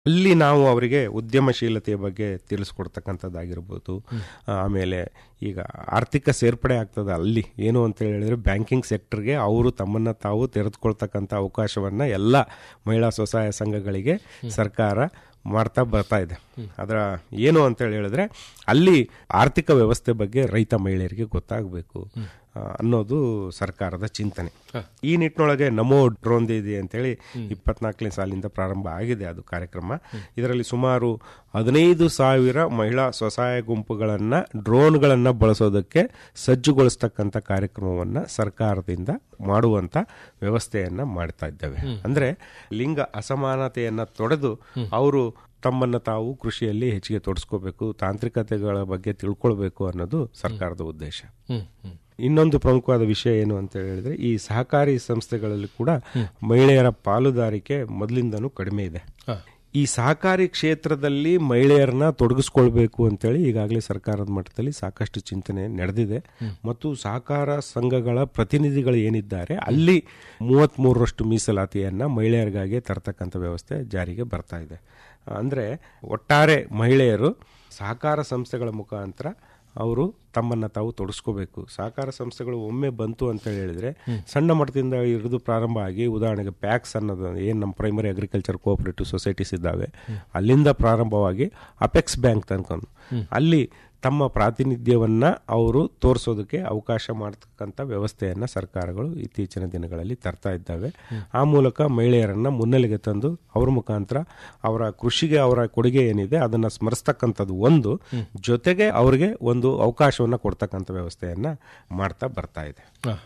ಅಲ್ಲಿ ನಾವು ಅವರಿಗೆ ಉದ್ಯಮಶೀಲತೆಯ ಬಗ್ಗೆ ತಿಳಿಸ್ಕೊಡ್ತಕ್ಕಂಥದ್ದಾಗಿರ್ಬೋದು ಆಮೇಲೆ ಈಗ ಆರ್ಥಿಕ ಸೇರ್ಪಡೆ ಆಗ್ತದೆ ಅಲ್ಲಿ ಏನು ಅಂತ ಹೇಳಿದ್ರೆ ಬ್ಯಾಂಕಿಂಗ್ ಸೆಕ್ಟರ್ಗೆ ಅವರು ತಮ್ಮನ್ನ ತಾವು ತೆರೆದುಕೊಳ್ತಕ್ಕಂಥ ಅವಕಾಶವನ್ನ ಎಲ್ಲ ಮಹಿಳಾ ಸ್ವಸಹಾಯ ಸಂಘಗಳಿಗೆ ಸರ್ಕಾರ ಮಾಡ್ತಾ ಬರ್ತಾ ಇದೆ ಅದರ ಏನು ಅಂತ ಹೇಳಿ ಹೇಳಿದ್ರೆ ಅಲ್ಲಿ ಆರ್ಥಿಕ ವ್ಯವಸ್ಥೆ ಬಗ್ಗೆ ರೈತ ಮಹಿಳೆಯರಿಗೆ ಗೊತ್ತಾಗಬೇಕು ಅನ್ನೋದು ಸರ್ಕಾರದ ಚಿಂತನೆ ಈ ನಿಟ್ಟಿನೊಳಗೆ ನಮೋ ಡ್ರೋನ್ ಇದೆ ಅಂತೇಳಿ ಇಪ್ಪತ್ನಾಲ್ಕನೇ ಸಾಲಿಂದ ಪ್ರಾರಂಭ ಆಗಿದೆ ಅದು ಕಾರ್ಯಕ್ರಮ ಇದರಲ್ಲಿ ಸುಮಾರು ಹದಿನೈದು ಸಾವಿರ ಮಹಿಳಾ ಸ್ವಸಹಾಯ ಗುಂಪುಗಳನ್ನ ಡ್ರೋನ್ಗಳನ್ನ ಬಳಸೋದಕ್ಕೆ ಸಜ್ಜುಗೊಳಿಸ್ತಕ್ಕಂಥ ಕಾರ್ಯಕ್ರಮವನ್ನ ಸರ್ಕಾರದಿಂದ ಮಾಡುವಂತ ವ್ಯವಸ್ಥೆಯನ್ನ ಮಾಡ್ತಾ ಇದ್ದೇವೆ ಅಂದ್ರೆ ಲಿಂಗ ಅಸಮಾನತೆಯನ್ನ ತೊಡೆದು ಅವರು ತಮ್ಮನ್ನ ತಾವು ಕೃಷಿಯಲ್ಲಿ ಹೆಚ್ಚಿಗೆ ತೊಡಸ್ಕೋಬೇಕು ತಾಂತ್ರಿಕತೆಗಳ ಬಗ್ಗೆ ತಿಳ್ಕೊಳ್ಬೇಕು ಅನ್ನೋದು ಸರ್ಕಾರದ ಉದ್ದೇಶ ಇನ್ನೊಂದು ಪ್ರಮುಖವಾದ ವಿಷಯ ಏನು ಅಂತ ಹೇಳಿದ್ರೆ ಈ ಸಹಕಾರಿ ಸಂಸ್ಥೆಗಳಲ್ಲಿ ಕೂಡ ಮಹಿಳೆಯರ ಪಾಲುದಾರಿಕೆ ಮೊದಲಿಂದನೂ ಕಡಿಮೆ ಇದೆ ಈ ಸಹಕಾರಿ ಕ್ಷೇತ್ರದಲ್ಲಿ ಮಹಿಳೆಯರನ್ನ ತೊಡಗಿಸ್ಕೊಳ್ಬೇಕು ಅಂತೇಳಿ ಈಗಾಗಲೇ ಸರ್ಕಾರದ ಮಟ್ಟದಲ್ಲಿ ಸಾಕಷ್ಟು ಚಿಂತನೆ ನಡೆದಿದೆ ಮತ್ತು ಸಹಕಾರ ಸಂಘಗಳ ಪ್ರತಿನಿಧಿಗಳು ಏನಿದ್ದಾರೆ ಅಲ್ಲಿ ಮೂವತ್ತ್ ಮೂರರಷ್ಟು ಮೀಸಲಾತಿಯನ್ನ ಮಹಿಳೆಯರಿಗಾಗಿ ತರತಕ್ಕಂಥ ವ್ಯವಸ್ಥೆ ಜಾರಿಗೆ ಬರ್ತಾ ಇದೆ ಅಂದ್ರೆ ಒಟ್ಟಾರೆ ಮಹಿಳೆಯರು ಸಹಕಾರ ಸಂಸ್ಥೆಗಳ ಮುಖಾಂತರ ಅವರು ತಮ್ಮನ್ನ ತಾವು ತೊಡಸ್ಕೋಬೇಕು ಸಹಕಾರ ಸಂಸ್ಥೆಗಳು ಒಮ್ಮೆ ಬಂತು ಅಂತ ಹೇಳಿದ್ರೆ ಸಣ್ಣ ಮಟ್ಟದಿಂದ ಹಿಡಿದು ಪ್ರಾರಂಭ ಆಗಿ ಉದಾಹರಣೆಗೆ ಪ್ಯಾಕ್ಸ್ ಅನ್ನೋದು ಏನು ನಮ್ಮ ಪ್ರೈಮರಿ ಅಗ್ರಿಕಲ್ಚರ್ ಕೋಆಪರೇಟಿವ್ ಸೊಸೈಟೀಸ್ ಇದ್ದಾವೆ ಅಲ್ಲಿಂದ ಪ್ರಾರಂಭವಾಗಿ ಅಪೆಕ್ಸ್ ಬ್ಯಾಂಕ್ ತನ್ಕೊಂಡು ಅಲ್ಲಿ ತಮ್ಮ ಪ್ರಾತಿನಿಧ್ಯವನ್ನ ಅವರು ತೋರಿಸೋದಕ್ಕೆ ಅವಕಾಶ ಮಾಡತಕ್ಕಂಥ ವ್ಯವಸ್ಥೆಯನ್ನ ಸರ್ಕಾರಗಳು ಇತ್ತೀಚಿನ ದಿನಗಳಲ್ಲಿ ತರ್ತಾ ಇದ್ದಾವೆ ಆ ಮೂಲಕ ಮಹಿಳೆಯರನ್ನ ಮುನ್ನೆಲೆಗೆ ತಂದು ಅವ್ರ ಮುಖಾಂತರ ಅವರ ಕೃಷಿಗೆ ಅವರ ಕೊಡುಗೆ ಏನಿದೆ ಅದನ್ನ ಸ್ಮರಿಸ್ತಕ್ಕಂಥದ್ದು ಒಂದು ಜೊತೆಗೆ ಅವರಿಗೆ ಒಂದು ಅವಕಾಶವನ್ನ ಕೊಡ್ತಕ್ಕಂಥ ವ್ಯವಸ್ಥೆಯನ್ನ ಮಾಡ್ತಾ ಬರ್ತಾ ಇದೆ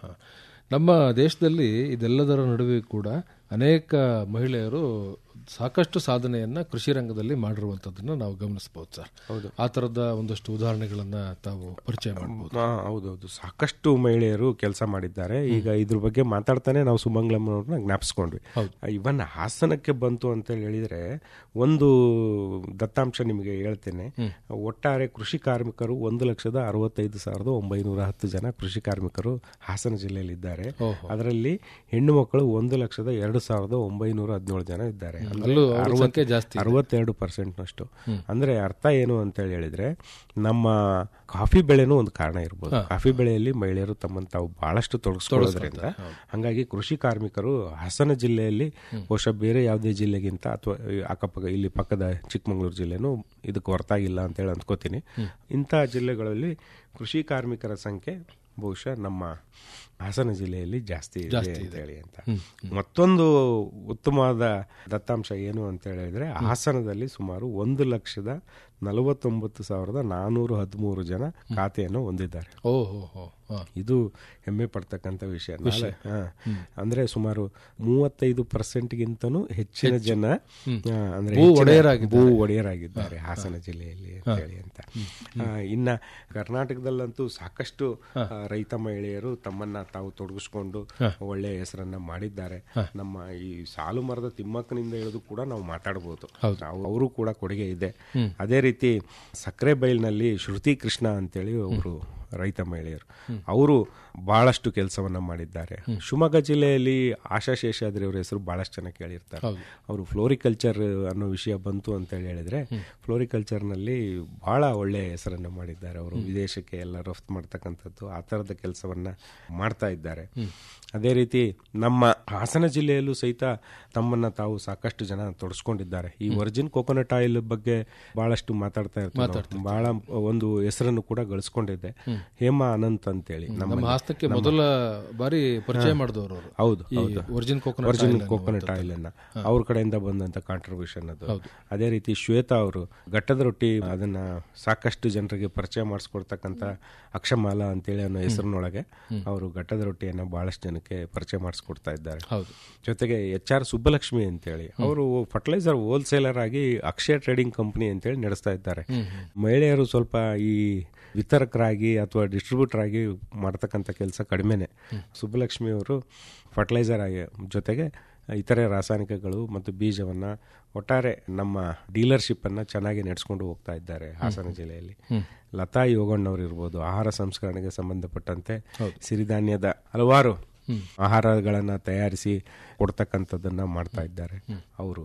ನಮ್ಮ ದೇಶದಲ್ಲಿ ಇದೆಲ್ಲದರ ನಡುವೆ ಕೂಡ ಅನೇಕ ಮಹಿಳೆಯರು ಸಾಕಷ್ಟು ಸಾಧನೆಯನ್ನ ಕೃಷಿ ರಂಗದಲ್ಲಿ ಮಾಡಿರುವಂತದನ್ನ ನಾವು ಗಮನಿಸಬಹುದು ಸರ್ ಹೌದು ಆ ತರದ ಒಂದಷ್ಟು ಉದಾಹರಣೆಗಳನ್ನ ತಾವು ಪರಿಚಯ ಮಾಡಬಹುದು ಹಾ, ಹೌದೌದು ಸಾಕಷ್ಟು ಮಹಿಳೆಯರು ಕೆಲಸ ಮಾಡಿದ್ದಾರೆ ಈಗ ಇದ್ರ ಬಗ್ಗೆ ಮಾತಾಡ್ತಾನೆ ನಾವು ಸುಮಂಗ್ಲಂ ಅವ್ರನ್ನ ಜ್ಞಾಪಿಸ್ಕೊಂಡ್ವಿ ಇವನ್ ಹಾಸನಕ್ಕೆ ಬಂತು ಅಂತ ಹೇಳಿದ್ರೆ ಒಂದು ದತ್ತಾಂಶ ನಿಮಗೆ ಹೇಳ್ತೇನೆ ಒಟ್ಟಾರೆ ಕೃಷಿ ಕಾರ್ಮಿಕರು ಒಂದು ಲಕ್ಷದ ಅರವತ್ತೈದು ಸಾವಿರದ ಒಂಬೈನೂರ ಹತ್ತು ಜನ ಕೃಷಿ ಕಾರ್ಮಿಕರು ಹಾಸನ ಜಿಲ್ಲೆಯಲ್ಲಿ ಇದ್ದಾರೆ ಅದರಲ್ಲಿ ಹೆಣ್ಣು ಮಕ್ಕಳು ಒಂದು ಲಕ್ಷದ ಎರಡು ಸಾವಿರದ ಒಂಬೈನೂರ ಹದಿನೇಳು ಜನ ಇದ್ದಾರೆ ಅಂದ್ರೆ ಅಲ್ಲೂ ಅವ್ರ ಅರವತ್ತು- ಸಂಖ್ಯೆ ಜಾಸ್ತಿ ಇದೆ. ಅರವತ್ತೆರಡು ಪರ್ಸೆಂಟ್ ನಷ್ಟು ಅಂದ್ರೆ ಅರ್ಥ ಏನು ಅಂತ ಹೇಳಿ ಹೇಳಿದ್ರೆ ನಮ್ಮ ಕಾಫಿ ಬೆಳೆನೂ ಒಂದು ಕಾರಣ ಇರ್ಬೋದು ಕಾಫಿ ಬೆಳೆಯಲ್ಲಿ ಮಹಿಳೆಯರು ತಮ್ಮನ್ನು ತಾವು ಬಹಳಷ್ಟು ತೊಡಗಿಸ್ಕೊಳ್ಳೋದ್ರಿಂದ ಹಂಗಾಗಿ ಕೃಷಿ ಕಾರ್ಮಿಕರು ಹಾಸನ ಜಿಲ್ಲೆಯಲ್ಲಿ ಬಹುಶಃ ಬೇರೆ ಯಾವುದೇ ಜಿಲ್ಲೆಗಿಂತ ಅಥವಾ ಈ ಅಕ್ಕಪಕ್ಕ ಇಲ್ಲಿ ಪಕ್ಕದ ಚಿಕ್ಕಮಗಳೂರು ಜಿಲ್ಲೆನೂ ಇದಕ್ಕೆ ಹೊರತಾಗಿಲ್ಲ ಅಂತ ಹೇಳಿ ಅಂದ್ಕೋತೀನಿ ಇಂಥ ಜಿಲ್ಲೆಗಳಲ್ಲಿ ಕೃಷಿ ಕಾರ್ಮಿಕರ ಸಂಖ್ಯೆ ಬಹುಶಃ ನಮ್ಮ ಹಾಸನ ಜಿಲ್ಲೆಯಲ್ಲಿ ಜಾಸ್ತಿ ಇದೆ ಅಂತ ಹೇಳಿ ಅಂತ ಮತ್ತೊಂದು ಉತ್ತಮವಾದ ದತ್ತಾಂಶ ಏನು ಅಂತ ಹೇಳಿದ್ರೆ ಹಾಸನದಲ್ಲಿ ಸುಮಾರು ಒಂದು ಲಕ್ಷದ ನಲವತ್ತೊಂಬತ್ತು ಸಾವಿರದ ನಾನೂರ ಹದಿಮೂರು ಜನ ಖಾತೆಯನ್ನು ಹೊಂದಿದ್ದಾರೆ ಓ ಹೋ ಹೋ ಹಾ. ಇದು ಹೆಮ್ಮೆ ಪಡ್ತಕ್ಕಂಥ ವಿಷಯ ನಾಳೆ, ಹಾ. ಅಂದ್ರೆ ಸುಮಾರು ಮೂವತ್ತೈದು ಪರ್ಸೆಂಟ್ಗಿಂತನೂ ಹೆಚ್ಚಿನ ಜನ ಆ, ಅಂದ್ರೆ ಭೂ ಹೆಚ್ಚಿನ ಒಡೆಯರಾಗಿದ್ದಾರೆ. ಭೂ ಒಡೆಯರಾಗಿದ್ದಾರೆ ಹಾಸನ ಜಿಲ್ಲೆಯಲ್ಲಿ ಅಂತ ಹೇಳಿ ಅಂತ ಆ, ಇನ್ನ ಕರ್ನಾಟಕದಲ್ಲಂತೂ ಸಾಕಷ್ಟು ಆ, ರೈತ ಮಹಿಳೆಯರು ತಮ್ಮನ್ನ ತಾವು ತೊಡಗಿಸ್ಕೊಂಡು ಒಳ್ಳೆಯ ಹೆಸರನ್ನ ಮಾಡಿದ್ದಾರೆ ನಮ್ಮ ಈ ಸಾಲು ಮರದ ತಿಮ್ಮಕ್ಕನಿಂದ ಹಿಡಿದು ಕೂಡ ನಾವು ಮಾತಾಡಬಹುದು ಅವರು ಕೂಡ ಕೊಡುಗೆ ಇದೆ ಅದೇ ರೀತಿ ಸಕ್ಕರೆ ಬೈಲ್ನಲ್ಲಿ ಶ್ರುತಿ ಕೃಷ್ಣ ಅಂತೇಳಿ ಅವರು ರೈತ ಮಹಿಳೆಯರು ಅವರು ಬಹಳಷ್ಟು ಕೆಲಸವನ್ನ ಮಾಡಿದ್ದಾರೆ ಶಿವಮೊಗ್ಗ ಜಿಲ್ಲೆಯಲ್ಲಿ ಆಶಾ ಶೇಷಾದ್ರಿ ಅವರ ಹೆಸರು ಬಹಳಷ್ಟು ಜನ ಕೇಳಿರ್ತಾರೆ ಅವರು ಫ್ಲೋರಿಕಲ್ಚರ್ ಅನ್ನೋ ವಿಷಯ ಬಂತು ಅಂತ ಹೇಳಿ ಹೇಳಿದ್ರೆ ಫ್ಲೋರಿಕಲ್ಚರ್ನಲ್ಲಿ ಬಹಳ ಒಳ್ಳೆಯ ಹೆಸರನ್ನು ಮಾಡಿದ್ದಾರೆ ಅವರು ವಿದೇಶಕ್ಕೆ ಎಲ್ಲ ರಫ್ತು ಮಾಡ್ತಕ್ಕಂಥದ್ದು ಆ ಥರದ ಕೆಲಸವನ್ನ ಮಾಡ್ತಾ ಇದ್ದಾರೆ ಅದೇ ರೀತಿ ನಮ್ಮ ಹಾಸನ ಜಿಲ್ಲೆಯಲ್ಲೂ ಸಹಿತ ತಮ್ಮನ್ನ ತಾವು ಸಾಕಷ್ಟು ಜನ ತೊಡಸ್ಕೊಂಡಿದ್ದಾರೆ ಈ ವರ್ಜಿನ್ ಕೋಕೋನಟ್ ಆಯಿಲ್ ಬಗ್ಗೆ ಬಹಳಷ್ಟು ಮಾತಾಡ್ತಾ ಇರ್ತಾರೆ ನಾವು. ಬಹಳ ಒಂದು ಹೆಸರನ್ನು ಕೂಡ ಗಳಿಸ್ಕೊಂಡಿದೆ ಹೇಮಾ ಅನಂತ್ ಅಂತೇಳಿ ನಮ್ಮ ನಮ್ಮ ಹಾಸನಕ್ಕೆ ಮೊದಲ ಬಾರಿ ಪರಿಚಯ ಮಾಡಿದವರು ಅವರು ಹೌದು ಈ ಹೌದು virgin coconut virgin oil coconut oil ಅನ್ನ ಅವ್ರ ಕಡೆಯಿಂದ ಬಂದಂತ ಕಾಂಟ್ರಿಬ್ಯೂಷನ್ ಅದು ಅದೇ ರೀತಿ ಶ್ವೇತಾ ಅವರು ಘಟ್ಟದ ರೊಟ್ಟಿ ಅದನ್ನ ಸಾಕಷ್ಟು ಜನರಿಗೆ ಪರಿಚಯ ಮಾಡಿಸ್ಕೊಡ್ತಕ್ಕಂತ ಅಕ್ಷಮಾಲ ಅಂತೇಳಿ ಅನ್ನೋ ಹೆಸರಿನೊಳಗೆ ಅವರು ಘಟ್ಟದ ರೊಟ್ಟಿಯನ್ನ ಬಹಳಷ್ಟು ಜನಕ್ಕೆ ಪರಿಚಯ ಮಾಡಿಸ್ಕೊಡ್ತಾ ಇದ್ದಾರೆ ಹೌದು ಜೊತೆಗೆ ಎಚ್ ಆರ್ ಸುಬ್ಬಲಕ್ಷ್ಮಿ ಅಂತೇಳಿ ಅವರು ಫರ್ಟಿಲೈಸರ್ ಹೋಲ್ಸೇಲರ್ ಆಗಿ ಅಕ್ಷಯ ಟ್ರೇಡಿಂಗ್ ಕಂಪನಿ ಅಂತೇಳಿ ನಡೆಸ್ತಾ ಇದ್ದಾರೆ ಮಹಿಳೆಯರು ಸ್ವಲ್ಪ ಈ ವಿತರಕರಾಗಿ ಅಥವಾ ಡಿಸ್ಟ್ರಿಬ್ಯೂಟರ್ ಆಗಿ ಮಾಡ್ತಕ್ಕಂಥ ಕೆಲಸ ಕಡಿಮೆನೆ ಸುಬ್ಬಲಕ್ಷ್ಮಿ ಅವರು ಫರ್ಟಿಲೈಸರ್ ಆಗಿ ಜೊತೆಗೆ ಇತರೆ ರಾಸಾಯನಿಕಗಳು ಮತ್ತು ಬೀಜವನ್ನ ಒಟ್ಟಾರೆ ನಮ್ಮ ಡೀಲರ್ಶಿಪ್ ಅನ್ನ ಚೆನ್ನಾಗಿ ನಡೆಸ್ಕೊಂಡು ಹೋಗ್ತಾ ಇದ್ದಾರೆ ಹಾಸನ ಜಿಲ್ಲೆಯಲ್ಲಿ ಲತಾ ಯೋಗಣ್ಣವ್ರು ಇರ್ಬೋದು ಆಹಾರ ಸಂಸ್ಕರಣೆಗೆ ಸಂಬಂಧಪಟ್ಟಂತೆ ಸಿರಿಧಾನ್ಯದ ಹಲವಾರು ಆಹಾರಗಳನ್ನ ತಯಾರಿಸಿ ಕೊಡ್ತಕ್ಕಂಥದ್ದನ್ನ ಮಾಡ್ತಾ ಇದ್ದಾರೆ ಅವರು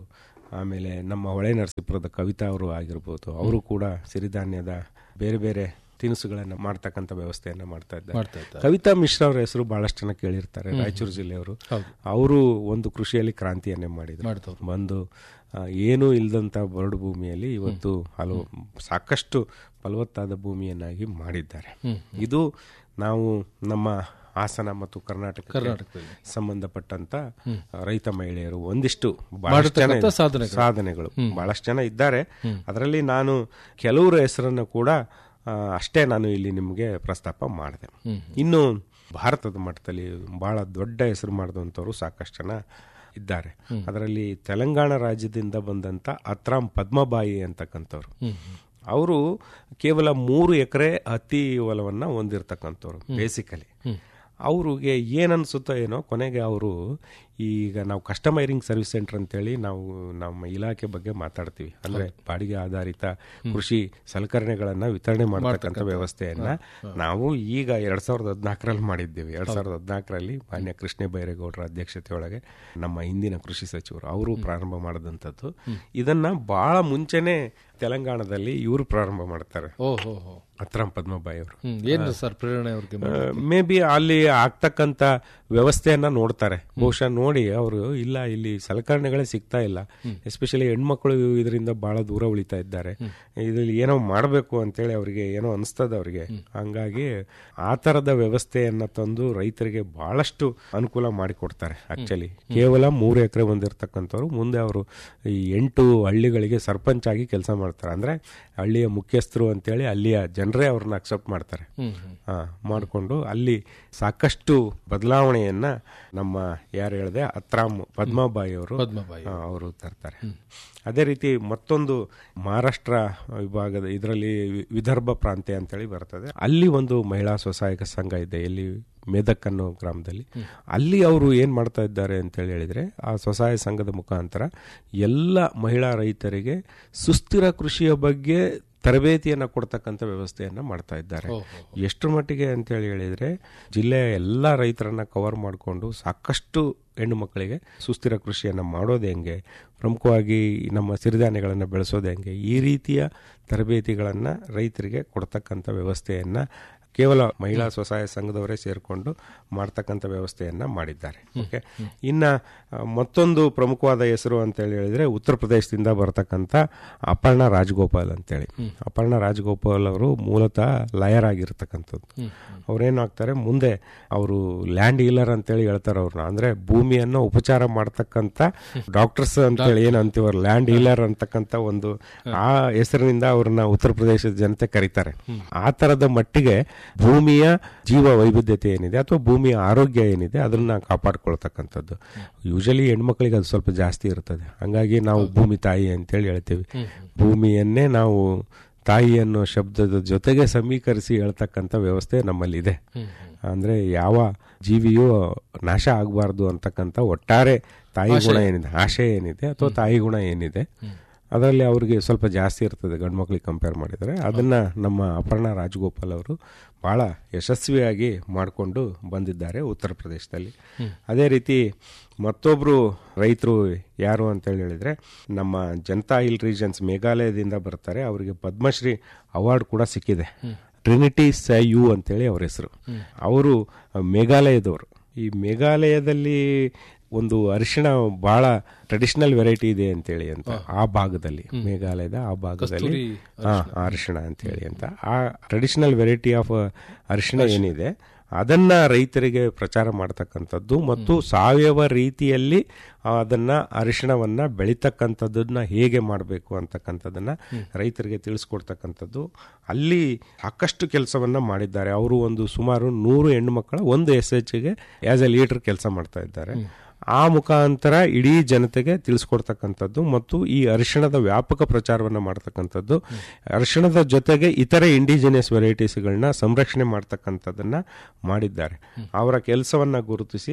ಆಮೇಲೆ ನಮ್ಮ ಹೊಳೆ ನರಸೀಪುರದ ಕವಿತಾ ಅವರು ಆಗಿರ್ಬೋದು ಅವರು ಕೂಡ ಸಿರಿಧಾನ್ಯದ ಬೇರೆ ಬೇರೆ ತಿನಿಸುಗಳನ್ನು ಮಾಡ್ತಕ್ಕಂಥ ವ್ಯವಸ್ಥೆಯನ್ನ ಮಾಡ್ತಾ ಇದ್ದಾರೆ ಮಾಡ್ತಾ ಇದ್ದಾರೆ ಕವಿತಾ ಮಿಶ್ರಾ ಅವರ ಹೆಸರು ಬಹಳಷ್ಟು ಜನ ಕೇಳಿರ್ತಾರೆ ರಾಯಚೂರು ಜಿಲ್ಲೆಯವರು ಹೌದು. ಅವರು ಒಂದು ಕೃಷಿಯಲ್ಲಿ ಕ್ರಾಂತಿಯನ್ನೇ ಮಾಡಿದ್ರು ಮಾಡ್ತವ್ರು ಬಂದು ಆ, ಏನೂ ಇಲ್ಲದಂತ ಬರಡು ಭೂಮಿಯಲ್ಲಿ ಇವತ್ತು ಹಲವು ಸಾಕಷ್ಟು ಫಲವತ್ತಾದ ಭೂಮಿಯನ್ನಾಗಿ ಮಾಡಿದ್ದಾರೆ ಇದು ನಾವು ನಮ್ಮ ಹಾಸನ ಮತ್ತು ಕರ್ನಾಟಕ ಕರ್ನಾಟಕದಲ್ಲಿ ಸಂಬಂಧಪಟ್ಟಂತ ರೈತ ಮಹಿಳೆಯರು ಒಂದಿಷ್ಟು ಬಹಳಷ್ಟು ಜನ ಮಾಡಿರ್ತಕ್ಕಂಥ ಸಾಧನೆಗಳು. ಸಾಧನೆಗಳು ಬಹಳಷ್ಟು ಜನ ಇದ್ದಾರೆ ಅದರಲ್ಲಿ ನಾನು ಕೆಲವರ ಹೆಸರನ್ನು ಕೂಡ ಆ, ಅಷ್ಟೇ ನಾನು ಇಲ್ಲಿ ನಿಮಗೆ ಪ್ರಸ್ತಾಪ ಮಾಡಿದೆ ಇನ್ನು ಭಾರತದ ಮಟ್ಟದಲ್ಲಿ ಬಹಳ ದೊಡ್ಡ ಹೆಸರು ಮಾಡಿದಂಥವ್ರು ಸಾಕಷ್ಟು ಜನ ಇದ್ದಾರೆ ಅದರಲ್ಲಿ ತೆಲಂಗಾಣ ರಾಜ್ಯದಿಂದ ಬಂದಂತ ಅತ್ರಾಮ್ ಪದ್ಮಬಾಯಿ ಅಂತಕ್ಕಂಥವ್ರು ಅವರು ಕೇವಲ ಮೂರು ಎಕರೆ ಹತ್ತಿ ಹೊಲವನ್ನ ಹೊಂದಿರತಕ್ಕಂಥವ್ರು ಬೇಸಿಕಲಿ ಅವ್ರಿಗೆ ಏನನ್ಸುತ್ತೋ ಏನೋ ಕೊನೆಗೆ ಅವರು ಈಗ ನಾವು ಕಸ್ಟಮೈರಿಂಗ್ ಸರ್ವಿಸ್ ಸೆಂಟರ್ ಅಂತೇಳಿ ನಾವು ನಮ್ಮ ಇಲಾಖೆ ಬಗ್ಗೆ ಮಾತಾಡ್ತೀವಿ ಅಂದ್ರೆ ಬಾಡಿಗೆ ಆಧಾರಿತ ಕೃಷಿ ಸಲಕರಣೆಗಳನ್ನ ವಿತರಣೆ ಮಾಡತಕ್ಕಂಥ ವ್ಯವಸ್ಥೆಯನ್ನ ನಾವು ಈಗ ಎರಡ್ ಸಾವಿರದ ಹದಿನಾಲ್ಕರಲ್ಲಿ ಮಾಡಿದ್ದೇವೆ ಎರಡ್ ಸಾವಿರದ ಹದಿನಾಲ್ಕರಲ್ಲಿ ಮಾನ್ಯ ಕೃಷ್ಣ ಬೈರೇಗೌಡರ ಅಧ್ಯಕ್ಷತೆಯೊಳಗೆ ನಮ್ಮ ಹಿಂದಿನ ಕೃಷಿ ಸಚಿವರು ಅವರು ಪ್ರಾರಂಭ ಮಾಡಿದಂಥದ್ದು ಇದನ್ನ ಬಹಳ ಮುಂಚೆನೆ ತೆಲಂಗಾಣದಲ್ಲಿ ಇವರು ಪ್ರಾರಂಭ ಮಾಡ್ತಾರೆ ಓ ಹೋ ಹೋ ಅತ್ರಾಮ್ ಪದ್ಮಬಾಯಿ ಅವರು ಹ್ಮ್ ಏನು ಸರ್ ಪ್ರೇರಣೆ ಅವ್ರಿಗೆ ಮೇ ಬಿ ಅಲ್ಲಿ ಆಗ್ತಕ್ಕಂತ ವ್ಯವಸ್ಥೆಯನ್ನ ನೋಡ್ತಾರೆ ಬಹುಶಃ ನೋಡಿ ಅವರು ಇಲ್ಲ ಇಲ್ಲಿ ಸಲಕರಣೆಗಳೇ ಸಿಗ್ತಾ ಇಲ್ಲ ಎಸ್ಪೆಷಲಿ ಹೆಣ್ಮಕ್ಳು ಇದರಿಂದ ಬಹಳ ದೂರ ಉಳಿತಾ ಇದ್ದಾರೆ ಇದ್ರಲ್ಲಿ ಏನೋ ಮಾಡಬೇಕು ಅಂತೇಳಿ ಅವರಿಗೆ ಏನೋ ಅನಿಸ್ತದ ಅವರಿಗೆ ಹಂಗಾಗಿ ಆ ತರದ ವ್ಯವಸ್ಥೆಯನ್ನ ತಂದು ರೈತರಿಗೆ ಬಹಳಷ್ಟು ಅನುಕೂಲ ಮಾಡಿಕೊಡ್ತಾರೆ ಆಕ್ಚುಲಿ ಕೇವಲ ಮೂರು ಎಕರೆ ಹೊಂದಿರತಕ್ಕಂಥವ್ರು ಮುಂದೆ ಅವರು ಈ ಎಂಟು ಹಳ್ಳಿಗಳಿಗೆ ಸರ್ಪಂಚ್ ಆಗಿ ಕೆಲಸ ಮಾಡ್ತಾರೆ ಅಂದ್ರೆ ಹಳ್ಳಿಯ ಮುಖ್ಯಸ್ಥರು ಅಂತೇಳಿ ಅಲ್ಲಿಯ ಜನರೇ ಅವ್ರನ್ನ ಅಕ್ಸೆಪ್ಟ್ ಮಾಡ್ತಾರೆ ಹ್ಮ್ ಹ್ಮ್ ಆ, ಮಾಡಿಕೊಂಡು ಅಲ್ಲಿ ಸಾಕಷ್ಟು ಬದಲಾವಣೆಯನ್ನ ನಮ್ಮ ಯಾರು ಹೇಳಿದೆ ಅತ್ರಾಮ್ ಪದ್ಮಾಬಾಯಿ ಅವರು ಪದ್ಮಬಾಯಿ ಆ, ಅವರು ತರ್ತಾರೆ ಅದೇ ರೀತಿ ಮತ್ತೊಂದು ಮಹಾರಾಷ್ಟ್ರ ವಿಭಾಗದ ಇದರಲ್ಲಿ ವಿ- ವಿದರ್ಭ ಪ್ರಾಂತ್ಯ ಅಂತೇಳಿ ಬರ್ತದೆ ಅಲ್ಲಿ ಒಂದು ಮಹಿಳಾ ಸ್ವಸಹಾಯಕ ಸಂಘ ಇದೆ ಎಲ್ಲಿ ಮೇದಕ್ ಅನ್ನೋ ಗ್ರಾಮದಲ್ಲಿ ಅಲ್ಲಿ ಅವರು ಏನ್ ಮಾಡ್ತಾ ಇದ್ದಾರೆ ಅಂತೇಳಿ ಹೇಳಿದ್ರೆ ಆ ಸ್ವಸಹಾಯ ಸಂಘದ ಮುಖಾಂತರ ಎಲ್ಲ ಮಹಿಳಾ ರೈತರಿಗೆ ಸುಸ್ಥಿರ ಕೃಷಿಯ ಬಗ್ಗೆ ತರಬೇತಿಯನ್ನ ಕೊಡ್ತಕ್ಕಂಥ ವ್ಯವಸ್ಥೆಯನ್ನ ಮಾಡ್ತಾ ಇದ್ದಾರೆ ಎಷ್ಟರ ಮಟ್ಟಿಗೆ ಅಂತೇಳಿ ಹೇಳಿದ್ರೆ ಜಿಲ್ಲೆಯ ಎಲ್ಲ ರೈತರನ್ನ ಕವರ್ ಮಾಡಿಕೊಂಡು ಸಾಕಷ್ಟು ಹೆಣ್ಣು ಮಕ್ಕಳಿಗೆ ಸುಸ್ಥಿರ ಕೃಷಿಯನ್ನ ಮಾಡೋದು ಹೆಂಗೆ ಪ್ರಮುಖವಾಗಿ ನಮ್ಮ ಸಿರಿಧಾನ್ಯಗಳನ್ನು ಬೆಳೆಸೋದು ಹೆಂಗೆ ಈ ರೀತಿಯ ತರಬೇತಿಗಳನ್ನ ರೈತರಿಗೆ ಕೊಡ್ತಕ್ಕಂಥ ವ್ಯವಸ್ಥೆಯನ್ನ ಕೇವಲ ಮಹಿಳಾ ಸ್ವಸಹಾಯ ಸಂಘದವರೇ ಸೇರಿಕೊಂಡು ಮಾಡ್ತಕ್ಕಂಥ ವ್ಯವಸ್ಥೆಯನ್ನ ಮಾಡಿದ್ದಾರೆ ಓಕೆ ಇನ್ನ ಆ, ಮತ್ತೊಂದು ಪ್ರಮುಖವಾದ ಹೆಸರು ಅಂತ ಹೇಳಿ ಹೇಳಿದ್ರೆ ಉತ್ತರ ಪ್ರದೇಶದಿಂದ ಬರ್ತಕ್ಕಂಥ ಅಪರ್ಣ ರಾಜಗೋಪಾಲ್ ಅಂತೇಳಿ ಅಪರ್ಣ ರಾಜಗೋಪಾಲ್ ಅವರು ಮೂಲತಃ ಲಾಯರ್ ಆಗಿರ್ತಕ್ಕಂಥದ್ದು ಅವ್ರೇನಾಗ್ತಾರೆ ಮುಂದೆ ಅವರು ಲ್ಯಾಂಡ್ ಹೀಲರ್ ಅಂತೇಳಿ ಹೇಳ್ತಾರೆ ಅವ್ರನ್ನ ಅಂದ್ರೆ ಭೂಮಿಯನ್ನ ಉಪಚಾರ ಮಾಡ್ತಕ್ಕಂಥ ಡಾಕ್ಟರ್ಸ್ ಅಂತೇಳಿ ಏನ್ ಅಂತೀವರ್ ಲ್ಯಾಂಡ್ ಹೀಲರ್ ಅಂತಕ್ಕಂಥ ಒಂದು ಆ ಹೆಸರಿನಿಂದ ಅವ್ರನ್ನ ಉತ್ತರ ಪ್ರದೇಶದ ಜನತೆ ಕರೀತಾರೆ ಆ ತರದ ಮಟ್ಟಿಗೆ ಭೂಮಿಯ ಜೀವ ವೈವಿಧ್ಯತೆ ಏನಿದೆ ಅಥವಾ ಭೂಮಿಯ ಆರೋಗ್ಯ ಏನಿದೆ ಅದನ್ನ ಕಾಪಾಡ್ಕೊಳ್ತಕ್ಕಂಥದ್ದು ಯೂಶಲಿ ಹೆಣ್ಮಕ್ಳಿಗೆ ಅದು ಸ್ವಲ್ಪ ಜಾಸ್ತಿ ಇರ್ತದೆ ಹಂಗಾಗಿ ನಾವು ಭೂಮಿ ತಾಯಿ ಅಂತೇಳಿ ಹೇಳ್ತೀವಿ ಭೂಮಿಯನ್ನೇ ನಾವು ತಾಯಿ ಅನ್ನೋ ಶಬ್ದದ ಜೊತೆಗೆ ಸಮೀಕರಿಸಿ ಹೇಳ್ತಕ್ಕಂಥ ವ್ಯವಸ್ಥೆ ನಮ್ಮಲ್ಲಿದೆ ಅಂದ್ರೆ ಯಾವ ಜೀವಿಯೂ ನಾಶ ಆಗಬಾರ್ದು ಅಂತಕ್ಕಂಥ ಒಟ್ಟಾರೆ ತಾಯಿ ಗುಣ ಏನಿದೆ ಆಶಯ ಏನಿದೆ ಅಥವಾ ತಾಯಿ ಗುಣ ಏನಿದೆ ಅದರಲ್ಲಿ ಅವ್ರಿಗೆ ಸ್ವಲ್ಪ ಜಾಸ್ತಿ ಇರ್ತದೆ ಗಂಡು ಮಕ್ಳಿಗೆ ಕಂಪೇರ್ ಮಾಡಿದರೆ ಅದನ್ನ ನಮ್ಮ ಅಪರ್ಣ ರಾಜಗೋಪಾಲ್ ಅವರು ಬಹಳ ಯಶಸ್ವಿಯಾಗಿ ಮಾಡಿಕೊಂಡು ಬಂದಿದ್ದಾರೆ ಉತ್ತರ ಪ್ರದೇಶದಲ್ಲಿ ಅದೇ ರೀತಿ ಮತ್ತೊಬ್ರು ರೈತರು ಯಾರು ಅಂತ ಹೇಳಿ ಹೇಳಿದ್ರೆ ನಮ್ಮ ಜನತಾ ಹಿಲ್ ರೀಜನ್ಸ್ ಮೇಘಾಲಯದಿಂದ ಬರ್ತಾರೆ ಅವರಿಗೆ ಪದ್ಮಶ್ರೀ ಅವಾರ್ಡ್ ಕೂಡ ಸಿಕ್ಕಿದೆ ಟ್ರಿನಿಟಿ ಸಯು ಅಂತೇಳಿ ಅವ್ರ ಹೆಸರು ಅವರು ಮೇಘಾಲಯದವರು ಈ ಮೇಘಾಲಯದಲ್ಲಿ ಒಂದು ಅರಿಶಿಣ ಬಹಳ ಟ್ರೆಡಿಷನಲ್ ವೆರೈಟಿ ಇದೆ ಅಂತೇಳಿ ಅಂತ ಆ ಭಾಗದಲ್ಲಿ ಮೇಘಾಲಯದ ಆ ಭಾಗದಲ್ಲಿ ಹಾ ಅರಿಶಿಣ ಅಂತೇಳಿ ಅಂತ ಆ ಟ್ರೆಡಿಷನಲ್ ವೆರೈಟಿ ಆಫ್ ಅರಿಶಿಣ ಏನಿದೆ ಅದನ್ನ ರೈತರಿಗೆ ಪ್ರಚಾರ ಮಾಡ್ತಕ್ಕಂಥದ್ದು ಮತ್ತು ಸಾವಯವ ರೀತಿಯಲ್ಲಿ ಅದನ್ನ ಅರಿಶಿಣವನ್ನ ಬೆಳಿತಕ್ಕಂಥದ್ದನ್ನ ಹೇಗೆ ಮಾಡಬೇಕು ಅಂತಕ್ಕಂಥದ್ದನ್ನ ರೈತರಿಗೆ ತಿಳಿಸ್ಕೊಡ್ತಕ್ಕಂಥದ್ದು ಅಲ್ಲಿ ಸಾಕಷ್ಟು ಕೆಲಸವನ್ನ ಮಾಡಿದ್ದಾರೆ ಅವರು ಒಂದು ಸುಮಾರು ನೂರು ಹೆಣ್ಣು ಮಕ್ಕಳ ಒಂದು ಎಸ್ ಎಚ್ಗೆ ಆಸ್ ಎ ಲೀಡರ್ ಕೆಲಸ ಮಾಡ್ತಾ ಇದ್ದಾರೆ ಆ ಮುಖಾಂತರ ಇಡೀ ಜನತೆಗೆ ತಿಳಿಸ್ಕೊಡ್ತಕ್ಕಂಥದ್ದು ಮತ್ತು ಈ ಅರಿಶಿಣದ ವ್ಯಾಪಕ ಪ್ರಚಾರವನ್ನ ಮಾಡ್ತಕ್ಕಂಥದ್ದು ಅರಿಶಿಣದ ಜೊತೆಗೆ ಇತರೆ ಇಂಡಿಜಿನಿಯಸ್ ವೆರೈಟೀಸ್ಗಳನ್ನ ಸಂರಕ್ಷಣೆ ಮಾಡ್ತಕ್ಕಂಥದ್ದನ್ನ ಮಾಡಿದ್ದಾರೆ ಅವರ ಕೆಲಸವನ್ನ ಗುರುತಿಸಿ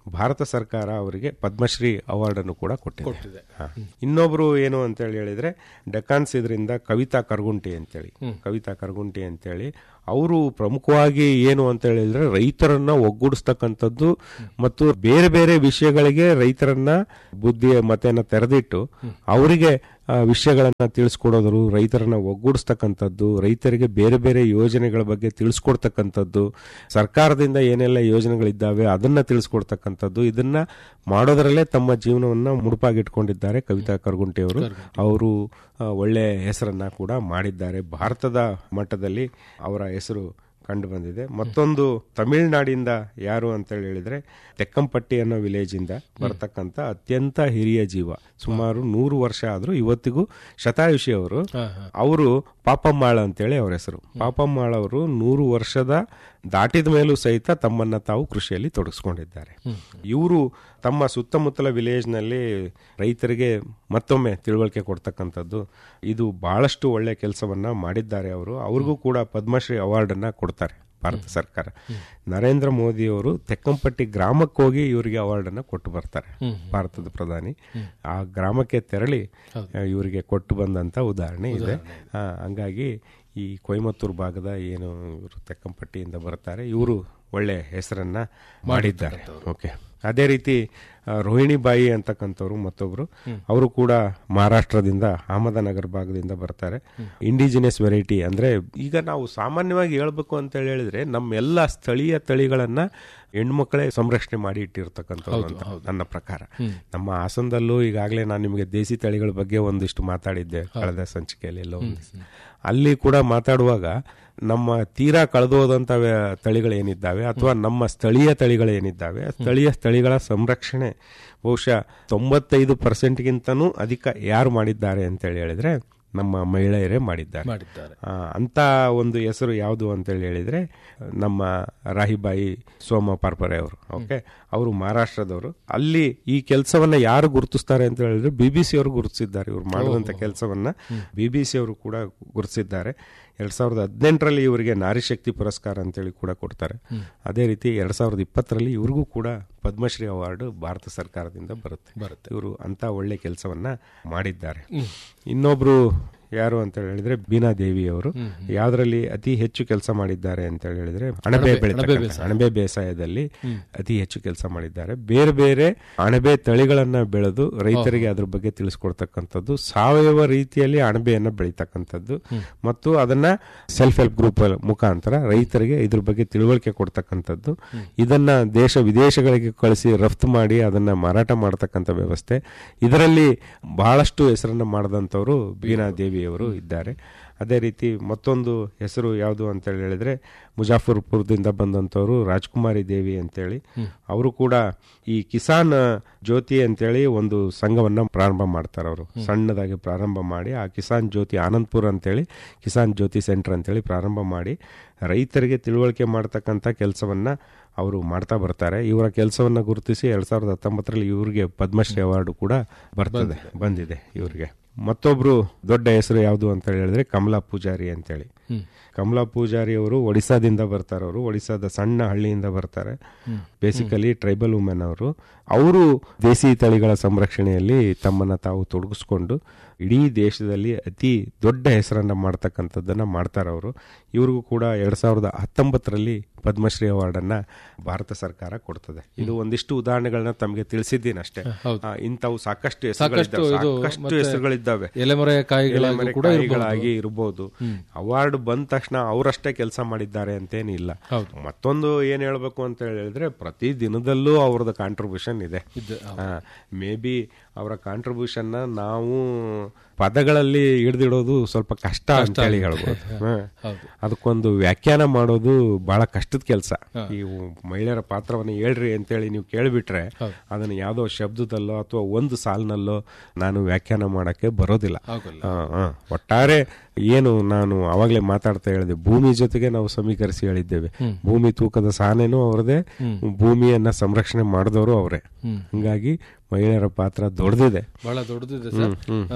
ಭಾರತ ಸರ್ಕಾರ ಅವರಿಗೆ ಪದ್ಮಶ್ರೀ ಅವಾರ್ಡ್ ಅನ್ನು ಕೂಡ ಕೊಟ್ಟಿದೆ ಕೊಟ್ಟಿದೆ ಹಾ. ಇನ್ನೊಬ್ರು ಏನು ಅಂತ ಹೇಳಿ ಹೇಳಿದ್ರೆ ಡೆಕಾನ್ಸ್ ಇದರಿಂದ ಕವಿತಾ ಕರ್ಗುಂಟಿ ಅಂತೇಳಿ ಕವಿತಾ ಕರ್ಗುಂಟಿ ಅಂತೇಳಿ ಅವರು ಪ್ರಮುಖವಾಗಿ ಏನು ಅಂತ ಹೇಳಿದ್ರೆ ರೈತರನ್ನ ಒಗ್ಗೂಡಿಸ್ತಕ್ಕಂಥದ್ದು ಮತ್ತು ಬೇರೆ ಬೇರೆ ವಿಷಯಗಳಿಗೆ ರೈತರನ್ನ ಬುದ್ಧಿಯ ಮತೆಯನ್ನ ತೆರೆದಿಟ್ಟು ಅವರಿಗೆ ಆ, ವಿಷಯಗಳನ್ನ ತಿಳಿಸ್ಕೊಡೋದ್ರು ರೈತರನ್ನ ಒಗ್ಗೂಡಿಸ್ತಕ್ಕಂಥದ್ದು ರೈತರಿಗೆ ಬೇರೆ ಬೇರೆ ಯೋಜನೆಗಳ ಬಗ್ಗೆ ತಿಳಿಸ್ಕೊಡ್ತಕ್ಕಂಥದ್ದು ಸರ್ಕಾರದಿಂದ ಏನೆಲ್ಲ ಯೋಜನೆಗಳಿದ್ದಾವೆ ಅದನ್ನ ತಿಳಿಸ್ಕೊಡ್ತಕ್ಕಂಥದ್ದು ಇದನ್ನ ಮಾಡೋದರಲ್ಲೇ ತಮ್ಮ ಜೀವನವನ್ನ ಮುಡುಪಾಗಿಟ್ಕೊಂಡಿದ್ದಾರೆ ಕವಿತಾ ಕರ್ಗುಂಟಿ ಅವರು ಅವರು ಆ, ಒಳ್ಳೆ ಹೆಸರನ್ನ ಕೂಡ ಮಾಡಿದ್ದಾರೆ ಭಾರತದ ಮಟ್ಟದಲ್ಲಿ ಅವರ ಹೆಸರು ಕಂಡು ಬಂದಿದೆ ಮತ್ತೊಂದು ತಮಿಳುನಾಡಿಂದ ಯಾರು ಅಂತ ಹೇಳಿದ್ರೆ ತೆಕ್ಕಂಪಟ್ಟಿ ಅನ್ನೋ ವಿಲೇಜ್ ಇಂದ ಬರ್ತಕ್ಕಂಥ ಅತ್ಯಂತ ಹಿರಿಯ ಜೀವ ಸುಮಾರು ನೂರು ವರ್ಷ ಆದ್ರೂ ಇವತ್ತಿಗೂ ಶತಾಯುಷಿ ಅವರು ಹಾ, ಹಾ. ಅವರು ಪಾಪಮ್ಮಾಳ ಅಂತೇಳಿ ಅವ್ರ ಹೆಸರು ಪಾಪಮ್ಮಾಳ ಅವರು ನೂರು ವರ್ಷದ ದಾಟಿದ ಮೇಲೂ ಸಹಿತ ತಮ್ಮನ್ನ ತಾವು ಕೃಷಿಯಲ್ಲಿ ತೊಡಗಿಸ್ಕೊಂಡಿದ್ದಾರೆ ಇವರು ತಮ್ಮ ಸುತ್ತಮುತ್ತಲ ವಿಲೇಜ್ ನಲ್ಲಿ ರೈತರಿಗೆ ಮತ್ತೊಮ್ಮೆ ತಿಳುವಳಿಕೆ ಕೊಡ್ತಕ್ಕಂಥದ್ದು ಇದು ಬಹಳಷ್ಟು ಒಳ್ಳೆ ಕೆಲಸವನ್ನ ಮಾಡಿದ್ದಾರೆ ಅವರು ಅವ್ರಿಗೂ ಕೂಡ ಪದ್ಮಶ್ರೀ ಅವಾರ್ಡ್ ಅನ್ನ ಕೊಡ್ತಾರೆ ಭಾರತ ಸರ್ಕಾರ ನರೇಂದ್ರ ಮೋದಿ ಅವರು ತೆಕ್ಕಂಪಟ್ಟಿ ಗ್ರಾಮಕ್ಕೆ ಹೋಗಿ ಇವರಿಗೆ ಅವಾರ್ಡ್ ಅನ್ನ ಕೊಟ್ಟು ಬರ್ತಾರೆ ಭಾರತದ ಪ್ರಧಾನಿ ಆ ಗ್ರಾಮಕ್ಕೆ ತೆರಳಿ ಆ, ಇವರಿಗೆ ಕೊಟ್ಟು ಬಂದಂತ ಉದಾಹರಣೆ ಇದೆ ಆ, ಹಂಗಾಗಿ ಈ ಕೊಯಮತ್ತೂರು ಭಾಗದ ಏನು ಇವರು ತೆಕ್ಕಂಪಟ್ಟಿಯಿಂದ ಬರ್ತಾರೆ ಇವರು ಒಳ್ಳೆ ಹೆಸರನ್ನ ಮಾಡಿದ್ದಾರೆ ಓಕೆ ಅದೇ ರೀತಿ ಆ, ರೋಹಿಣಿ ಬಾಯಿ ಅಂತಕ್ಕಂಥವ್ರು ಮತ್ತೊಬ್ರು ಅವರು ಕೂಡ ಮಹಾರಾಷ್ಟ್ರದಿಂದ ಅಹಮದನಗರ್ ಭಾಗದಿಂದ ಬರ್ತಾರೆ ಇಂಡಿಜಿನಿಯಸ್ ವೆರೈಟಿ ಅಂದ್ರೆ ಈಗ ನಾವು ಸಾಮಾನ್ಯವಾಗಿ ಹೇಳ್ಬೇಕು ಅಂತ ಹೇಳಿದ್ರೆ ನಮ್ಮೆಲ್ಲ ಸ್ಥಳೀಯ ತಳಿಗಳನ್ನ ಹೆಣ್ಮಕ್ಳೇ ಸಂರಕ್ಷಣೆ ಮಾಡಿ ಇಟ್ಟಿರ್ತಕ್ಕಂಥವ್ರು ಅಂತ ನನ್ನ ಪ್ರಕಾರ ನಮ್ಮ ಹಾಸನದಲ್ಲೂ ಈಗಾಗಲೇ ನಾನು ನಿಮಗೆ ದೇಸಿ ತಳಿಗಳ ಬಗ್ಗೆ ಒಂದಿಷ್ಟು ಮಾತಾಡಿದ್ದೆ ಕಳೆದ ಸಂಚಿಕೆಯಲ್ಲಿ ಎಲ್ಲ ಒಂದಿಷ್ಟು ಅಲ್ಲಿ ಕೂಡ ಮಾತಾಡುವಾಗ ನಮ್ಮ ತೀರಾ ಕಳೆದೋದಂತ ತಳಿಗಳೇನಿದ್ದಾವೆ ಅಥವಾ ನಮ್ಮ ಸ್ಥಳೀಯ ತಳಿಗಳೇನಿದ್ದಾವೆ ಆ ಸ್ಥಳೀಯ ತಳಿಗಳ ಸಂರಕ್ಷಣೆ ಬಹುಶಃ ತೊಂಬತ್ತೈದು ಪರ್ಸೆಂಟ್ಗಿಂತನೂ ಅಧಿಕ ಯಾರು ಮಾಡಿದ್ದಾರೆ ಅಂತ ಹೇಳಿ ಹೇಳಿದ್ರೆ ನಮ್ಮ ಮಹಿಳೆಯರೇ ಮಾಡಿದ್ದಾರೆ ಮಾಡಿದ್ದಾರೆ ಆ, ಅಂತ ಒಂದು ಹೆಸರು ಯಾವುದು ಅಂತೇಳಿ ಹೇಳಿದ್ರೆ ನಮ್ಮ ರಾಹಿಬಾಯಿ ಸೋಮ ಪಾರ್ಪರೆ ಅವರು ಓಕೆ ಅವರು ಮಹಾರಾಷ್ಟ್ರದವರು ಅಲ್ಲಿ ಈ ಕೆಲಸವನ್ನ ಯಾರು ಗುರುತಿಸ್ತಾರೆ ಅಂತ ಹೇಳಿದ್ರೆ ಬಿ ಬಿ ಸಿ ಅವರು ಗುರುತಿಸಿದ್ದಾರೆ ಇವರು ಮಾಡುವಂತ ಕೆಲಸವನ್ನ ಬಿ ಬಿ ಸಿ ಅವರು ಕೂಡ ಗುರುತಿಸಿದ್ದಾರೆ ಎರಡ್ ಸಾವಿರದ ಹದಿನೆಂಟರಲ್ಲಿ ಇವರಿಗೆ ನಾರಿ ಶಕ್ತಿ ಪುರಸ್ಕಾರ ಅಂತೇಳಿ ಕೂಡ ಕೊಡ್ತಾರೆ ಅದೇ ರೀತಿ ಎರಡ್ ಸಾವಿರದ ಇಪ್ಪತ್ತರಲ್ಲಿ ಇವ್ರಿಗೂ ಕೂಡ ಪದ್ಮಶ್ರೀ ಅವಾರ್ಡ್ ಭಾರತ ಸರ್ಕಾರದಿಂದ ಬರುತ್ತೆ ಬರುತ್ತೆ. ಇವರು ಅಂತ ಒಳ್ಳೆ ಕೆಲಸವನ್ನ ಮಾಡಿದ್ದಾರೆ ಇನ್ನೊಬ್ರು ಯಾರು ಅಂತ ಹೇಳಿದ್ರೆ ಬೀನಾ ದೇವಿ ಅವರು ಯಾವ್ದ್ರಲ್ಲಿ ಅತಿ ಹೆಚ್ಚು ಕೆಲಸ ಮಾಡಿದ್ದಾರೆ ಅಂತ ಹೇಳಿದ್ರೆ ಅಣಬೆ ಬೆಳೀತಕ್ಕಂಥ ಅಣಬೆ ಬೇಸಾಯದಲ್ಲಿ ಅತಿ ಹೆಚ್ಚು ಕೆಲಸ ಮಾಡಿದ್ದಾರೆ ಬೇರೆ ಬೇರೆ ಅಣಬೆ ತಳಿಗಳನ್ನ ಬೆಳೆದು ರೈತರಿಗೆ ಅದ್ರ ಬಗ್ಗೆ ತಿಳಿಸ್ಕೊಡ್ತಕ್ಕಂಥದ್ದು ಸಾವಯವ ರೀತಿಯಲ್ಲಿ ಅಣಬೆಯನ್ನ ಬೆಳೀತಕ್ಕಂಥದ್ದು ಮತ್ತು ಅದನ್ನ ಸೆಲ್ಫ್ ಹೆಲ್ಪ್ ಗ್ರೂಪ್ ಮುಖಾಂತರ ರೈತರಿಗೆ ಇದ್ರ ಬಗ್ಗೆ ತಿಳುವಳಿಕೆ ಕೊಡ್ತಕ್ಕಂಥದ್ದು ಇದನ್ನ ದೇಶ ವಿದೇಶಗಳಿಗೆ ಕಳಿಸಿ ರಫ್ತು ಮಾಡಿ ಅದನ್ನ ಮಾರಾಟ ಮಾಡತಕ್ಕಂಥ ವ್ಯವಸ್ಥೆ ಇದರಲ್ಲಿ ಬಹಳಷ್ಟು ಹೆಸರನ್ನ ಮಾಡಿದಂಥವ್ರು ಬೀನಾ ದೇವಿಯವರು ಇದ್ದಾರೆ ಅದೇ ರೀತಿ ಮತ್ತೊಂದು ಹೆಸರು ಯಾವುದು ಅಂತ ಹೇಳಿದ್ರೆ ಮುಜಾಫರ್ಪುರದಿಂದ ಬಂದಂಥವ್ರು ರಾಜ್ಕುಮಾರಿ ದೇವಿ ಅಂತೇಳಿ ಅವರು ಕೂಡ ಈ ಕಿಸಾನ್ ಜ್ಯೋತಿ ಅಂತೇಳಿ ಒಂದು ಸಂಘವನ್ನ ಪ್ರಾರಂಭ ಮಾಡ್ತಾರೆ ಅವರು ಸಣ್ಣದಾಗಿ ಪ್ರಾರಂಭ ಮಾಡಿ ಆ ಕಿಸಾನ್ ಜ್ಯೋತಿ ಆನಂದ್ಪುರ್ ಅಂತೇಳಿ ಕಿಸಾನ್ ಜ್ಯೋತಿ ಸೆಂಟರ್ ಅಂತೇಳಿ ಪ್ರಾರಂಭ ಮಾಡಿ ರೈತರಿಗೆ ತಿಳುವಳಿಕೆ ಮಾಡ್ತಕ್ಕಂಥ ಕೆಲಸವನ್ನ ಅವರು ಮಾಡ್ತಾ ಬರ್ತಾರೆ ಇವರ ಕೆಲಸವನ್ನ ಗುರುತಿಸಿ ಎರಡ್ ಸಾವಿರದ ಹತ್ತೊಂಬತ್ತರಲ್ಲಿ ಇವರಿಗೆ ಪದ್ಮಶ್ರೀ ಅವಾರ್ಡ್ ಕೂಡ ಬರ್ತದೆ ಬಂದಿದೆ ಇವರಿಗೆ ಮತ್ತೊಬ್ರು ದೊಡ್ಡ ಹೆಸರು ಯಾವುದು ಅಂತ ಹೇಳಿದ್ರೆ ಕಮಲಾ ಪೂಜಾರಿ ಅಂತೇಳಿ ಕಮಲಾ ಪೂಜಾರಿ ಅವರು ಒಡಿಸಾದಿಂದ ಬರ್ತಾರೆ ಅವರು ಒಡಿಸಾದ ಸಣ್ಣ ಹಳ್ಳಿಯಿಂದ ಬರ್ತಾರೆ ಬೇಸಿಕಲಿ ಟ್ರೈಬಲ್ ವುಮೆನ್ ಅವರು ಅವರು ದೇಸಿ ತಳಿಗಳ ಸಂರಕ್ಷಣೆಯಲ್ಲಿ ತಮ್ಮನ್ನ ತಾವು ತೊಡಗಿಸ್ಕೊಂಡು ಇಡೀ ದೇಶದಲ್ಲಿ ಅತಿ ದೊಡ್ಡ ಹೆಸರನ್ನ ಮಾಡ್ತಕ್ಕಂಥದ್ದನ್ನ ಮಾಡ್ತಾರೆ ಅವರು ಇವ್ರಿಗೂ ಕೂಡ ಎರಡ್ ಸಾವಿರದ ಹತ್ತೊಂಬತ್ತರಲ್ಲಿ ಪದ್ಮಶ್ರೀ ಅವಾರ್ಡ್ ಅನ್ನ ಭಾರತ ಸರ್ಕಾರ ಕೊಡ್ತದೆ ಇದು ಒಂದಿಷ್ಟು ಉದಾಹರಣೆಗಳನ್ನ ತಮಗೆ ತಿಳಿಸಿದ್ದೀನಿ ಅಷ್ಟೇ ಹೌದು. ಆ, ಇಂಥವು ಸಾಕಷ್ಟು ಸಾಕಷ್ಟು ಹೆಸರುಗಳಿದ್ದಾವೆ ಇದು ಸಾಕಷ್ಟು ಮತ್ತೆ ಹೆಸರುಗಳಿದ್ದಾವೆ ಎಲೆಮರೆ ಕಾಯಿಗಳಾಗಿ ಎಲೆಮರೆ ಕೂಡ ಇರ್ಬೋದು. ಕಾಯಿಗಳಾಗಿ ಇರ್ಬೋದು ಅವಾರ್ಡ್ ಬಂದ ತಕ್ಷಣ ಅವರಷ್ಟೇ ಕೆಲಸ ಮಾಡಿದ್ದಾರೆ ಅಂತೇನಿಲ್ಲ ಹೌದು. ಮತ್ತೊಂದು ಏನ್ ಹೇಳ್ಬೇಕು ಅಂತ ಹೇಳಿದ್ರೆ ಪ್ರತಿ ದಿನದಲ್ಲೂ ಅವ್ರದ್ದು ಕಾಂಟ್ರಿಬ್ಯೂಷನ್ ಇದೆ ಇದೆ, ಮೇ ಬಿ ಅವರ ಕಾಂಟ್ರಿಬ್ಯೂಷನ್ ನಾವು ಪದಗಳಲ್ಲಿ ಹಿಡ್ದಿಡೋದು ಸ್ವಲ್ಪ ಕಷ್ಟ ಅಂತ ಹೇಳಿ ಹೇಳ್ಬೋದು ಹ. ಹೌದು. ಅದಕ್ಕೊಂದು ವ್ಯಾಖ್ಯಾನ ಮಾಡೋದು ಬಹಳ ಕಷ್ಟದ ಕೆಲಸ ಈ ಮಹಿಳೆಯರ ಪಾತ್ರವನ್ನು ಹೇಳ್ರಿ ಅಂತೇಳಿ ನೀವು ಕೇಳ್ಬಿಟ್ರೆ ಅದನ್ನ ಯಾವ್ದೋ ಶಬ್ದದಲ್ಲೋ ಅಥವಾ ಒಂದು ಸಾಲಿನಲ್ಲೋ ನಾನು ವ್ಯಾಖ್ಯಾನ ಮಾಡಕ್ಕೆ ಬರೋದಿಲ್ಲ ಆಗೋಲ್ಲ. ಆ, ಆ. ಒಟ್ಟಾರೆ ಏನು ನಾನು ಅವಾಗಲೇ ಮಾತಾಡ್ತಾ ಹೇಳಿದೆ ಭೂಮಿ ಜೊತೆಗೆ ನಾವು ಸಮೀಕರಿಸಿ ಹೇಳಿದ್ದೇವೆ ಭೂಮಿ ತೂಕದ ಸಾನೇನೂ ಅವ್ರದೇ ಭೂಮಿಯನ್ನ ಸಂರಕ್ಷಣೆ ಮಾಡಿದವರು ಅವರೇ ಹಂಗಾಗಿ ಮಹಿಳೆಯರ ಪಾತ್ರ ದೊಡ್ಡದಿದೆ ಬಹಳ ದೊಡ್ಡದಿದೆ ಸರ್ ಆ, ಈ ನಿಟ್ಟಿನಲ್ಲಿ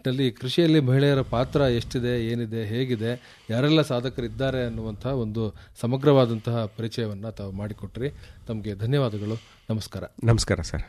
ನಿಟ್ಟಿನಲ್ಲಿ ಕೃಷಿಯಲ್ಲಿ ಮಹಿಳೆಯರ ಪಾತ್ರ ಎಷ್ಟಿದೆ ಏನಿದೆ ಹೇಗಿದೆ ಯಾರೆಲ್ಲ ಸಾಧಕರಿದ್ದಾರೆ ಅನ್ನುವಂತಹ ಒಂದು ಸಮಗ್ರವಾದಂತಹ ಪರಿಚಯವನ್ನು ತಾವು ಮಾಡಿಕೊಟ್ರಿ ತಮಗೆ ಧನ್ಯವಾದಗಳು ನಮಸ್ಕಾರ ನಮಸ್ಕಾರ ಸರ್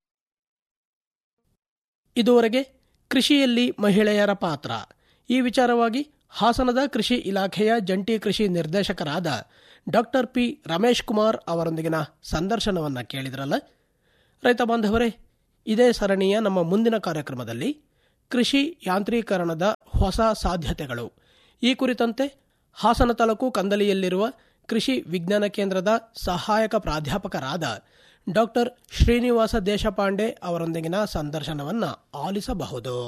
ಇದುವರೆಗೆ ಕೃಷಿಯಲ್ಲಿ ಮಹಿಳೆಯರ ಪಾತ್ರ ಈ ವಿಚಾರವಾಗಿ ಹಾಸನದ ಕೃಷಿ ಇಲಾಖೆಯ ಜಂಟಿ ಕೃಷಿ ನಿರ್ದೇಶಕರಾದ ಡಾಕ್ಟರ್ ಪಿ ರಮೇಶ್ ಕುಮಾರ್ ಅವರೊಂದಿಗಿನ ಸಂದರ್ಶನವನ್ನು ಕೇಳಿದ್ರಲ್ಲ ರೈತ ಬಾಂಧವರೇ ಇದೇ ಸರಣಿಯ ನಮ್ಮ ಮುಂದಿನ ಕಾರ್ಯಕ್ರಮದಲ್ಲಿ ಕೃಷಿ ಯಾಂತ್ರೀಕರಣದ ಹೊಸ ಸಾಧ್ಯತೆಗಳು ಈ ಕುರಿತಂತೆ ಹಾಸನ ತಾಲೂಕು ಕಂದಲಿಯಲ್ಲಿರುವ ಕೃಷಿ ವಿಜ್ಞಾನ ಕೇಂದ್ರದ ಸಹಾಯಕ ಪ್ರಾಧ್ಯಾಪಕರಾದ ಡಾಕ್ಟರ್ ಶ್ರೀನಿವಾಸ ದೇಶಪಾಂಡೆ ಅವರೊಂದಿಗಿನ ಸಂದರ್ಶನವನ್ನು ಆಲಿಸಬಹುದು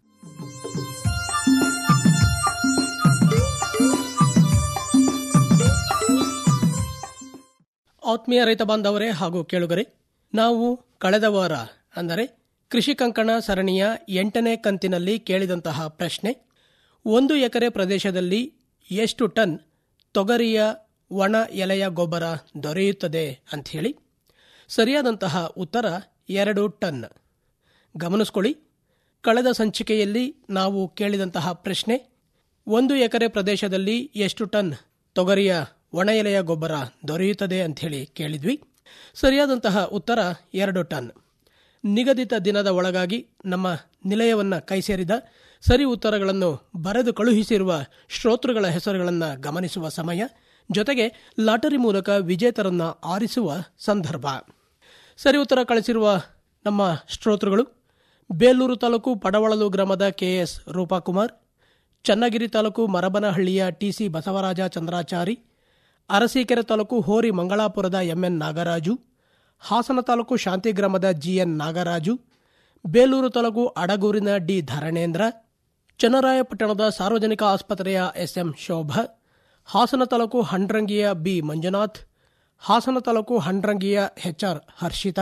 ಆತ್ಮೀಯ ರೈತ ಬಾಂಧವರೇ ಹಾಗೂ ಕೇಳುಗರೆ ನಾವು ಕಳೆದ ವಾರ ಅಂದರೆ ಕೃಷಿ ಕಂಕಣ ಸರಣಿಯ ಎಂಟನೇ ಕಂತಿನಲ್ಲಿ ಕೇಳಿದಂತಹ ಪ್ರಶ್ನೆ ಒಂದು ಎಕರೆ ಪ್ರದೇಶದಲ್ಲಿ ಎಷ್ಟು ಟನ್ ತೊಗರಿಯ ಒಣ ಎಲೆಯ ಗೊಬ್ಬರ ದೊರೆಯುತ್ತದೆ ಅಂಥೇಳಿ ಸರಿಯಾದಂತಹ ಉತ್ತರ ಎರಡು ಟನ್ ಗಮನಿಸ್ಕೊಳ್ಳಿ ಕಳೆದ ಸಂಚಿಕೆಯಲ್ಲಿ ನಾವು ಕೇಳಿದಂತಹ ಪ್ರಶ್ನೆ ಒಂದು ಎಕರೆ ಪ್ರದೇಶದಲ್ಲಿ ಎಷ್ಟು ಟನ್ ತೊಗರಿಯ ಒಣ ಎಲೆಯ ಗೊಬ್ಬರ ದೊರೆಯುತ್ತದೆ ಅಂಥೇಳಿ ಕೇಳಿದ್ವಿ ಸರಿಯಾದಂತಹ ಉತ್ತರ ಎರಡು ಟನ್ ನಿಗದಿತ ದಿನದ ಒಳಗಾಗಿ ನಮ್ಮ ನಿಲಯವನ್ನು ಕೈಸೇರಿದ ಸರಿ ಉತ್ತರಗಳನ್ನು ಬರೆದು ಕಳುಹಿಸಿರುವ ಶ್ರೋತೃಗಳ ಹೆಸರುಗಳನ್ನು ಗಮನಿಸುವ ಸಮಯ ಜೊತೆಗೆ ಲಾಟರಿ ಮೂಲಕ ವಿಜೇತರನ್ನ ಆರಿಸುವ ಸಂದರ್ಭ ಸರಿ ಉತ್ತರ ಕಳಿಸಿರುವ ನಮ್ಮ ಶ್ರೋತೃಗಳು ಬೇಲೂರು ತಾಲೂಕು ಪಡವಳಲು ಗ್ರಾಮದ ಕೆಎಸ್ ರೂಪಾಕುಮಾರ್ ಚನ್ನಗಿರಿ ತಾಲೂಕು ಮರಬನಹಳ್ಳಿಯ ಟಿಸಿ ಬಸವರಾಜ ಚಂದ್ರಾಚಾರಿ ಅರಸೀಕೆರೆ ತಾಲೂಕು ಹೋರಿ ಮಂಗಳಾಪುರದ ಎಂಎನ್ ನಾಗರಾಜು ಹಾಸನ ತಾಲೂಕು ಶಾಂತಿ ಗ್ರಾಮದ ಜಿಎನ್ ನಾಗರಾಜು ಬೇಲೂರು ತಾಲೂಕು ಅಡಗೂರಿನ ಡಿ ಧರಣೇಂದ್ರ ಚನ್ನರಾಯಪಟ್ಟಣದ ಸಾರ್ವಜನಿಕ ಆಸ್ಪತ್ರೆಯ ಎಸ್ಎಂ ಶೋಭಾ ಹಾಸನ ತಾಲೂಕು ಹಂಡ್ರಂಗಿಯ ಬಿ ಮಂಜುನಾಥ್ ಹಾಸನ ತಾಲೂಕು ಹಂಡ್ರಂಗಿಯ ಎಚ್ಆರ್ ಹರ್ಷಿತ